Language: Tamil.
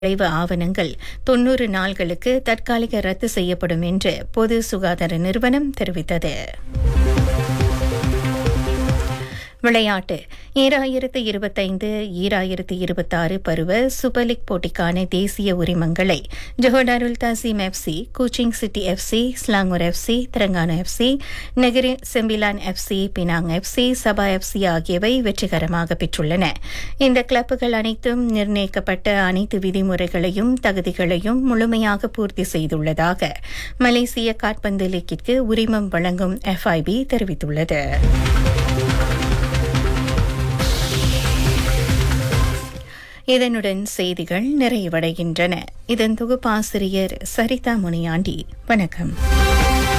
விரைவு ஆவணங்கள் தொன்னூறு நாள்களுக்கு தற்காலிக ரத்து செய்யப்படும் என்று பொது சுகாதார நிறுவனம் தெரிவித்தது விளையாட்டு ஈராயிரத்து இருபத்தைந்து ஈராயிரத்து இருபத்தாறு பருவ சூப்பர் லீக் போட்டிக்கான தேசிய உரிமங்களை Johor Darul Takzim FC Kuching City FC Selangor FC Terengganu FC Negeri Sembilan FC Penang FC Sabah FC ஆகியவை வெற்றிகரமாக பெற்றுள்ளன இந்த கிளப்புகள் அனைத்தும் நிர்ணயிக்கப்பட்ட அனைத்து விதிமுறைகளையும் தகுதிகளையும் முழுமையாக பூர்த்தி செய்துள்ளதாக மலேசிய காட்பந்து லீக்கிற்கு உரிமம் வழங்கும் எஃப்ஐபி தெரிவித்துள்ளது இதனுடன் செய்திகள் நிறைவடைகின்றன இதன் தொகுப்பாசிரியர் சரிதா முனியாண்டி வணக்கம்